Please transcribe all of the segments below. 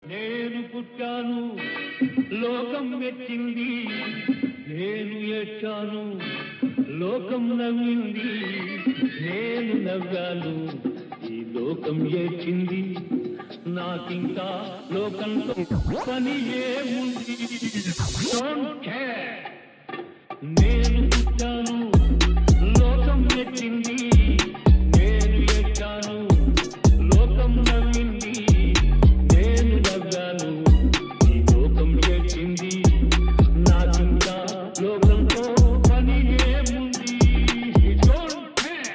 నేను పుట్టాను లోకం మెచ్చింది నేను ఏడ్చాను లోకం నవ్వింది నేను నవ్వాను ఈ లోకం ఏడ్చింది నాకింకా లోకంతో పని ఏముంది Don't care. నేను పుట్టాను లోకం మెచ్చింది నేను ఎక్కాను లోకం నవ్వింది నేను నవ్వాను ఈ లోకం ఏడ్చింది నాకింకా లోకంతో పని ఏముంది Don't care.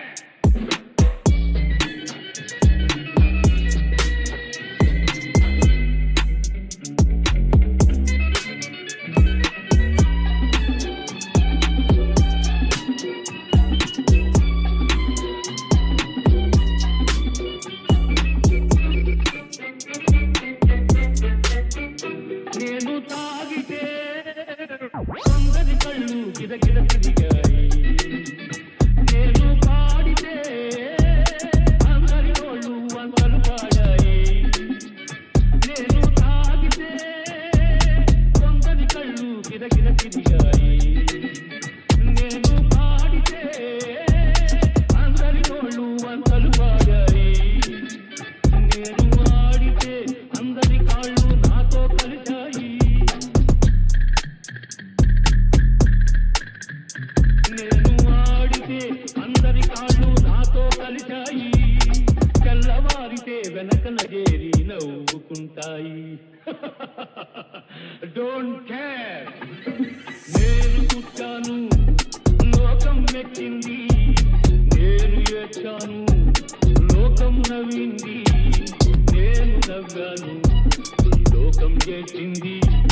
నేను తాగితే కొందరి కళ్ళు గిరగిర తిరిగాయి నేను పాడితే అందరి నోళ్ళు వందలు పాడాయి నేను తాగితే కొందరి కళ్ళు గిరగిర తిరిగాయి నేను పాడితే అందరి నోళ్ళు వందలు పాడాయి నేను ఆడితే అందరి కాళ్ళు నాతో కలిశాయి నేను ఆడితే అందరి కాళ్ళు నాతో కలిశాయి తెల్లవారితే వెనకన చేరి నవ్వుకుంటాయి డోంట్ కేర్ నేను పుట్టాను లోకం మెచ్చింది నేను ఏడ్చాను లోకం నవ్వింది నేను నవ్వాను ఈ లోకం చేసింది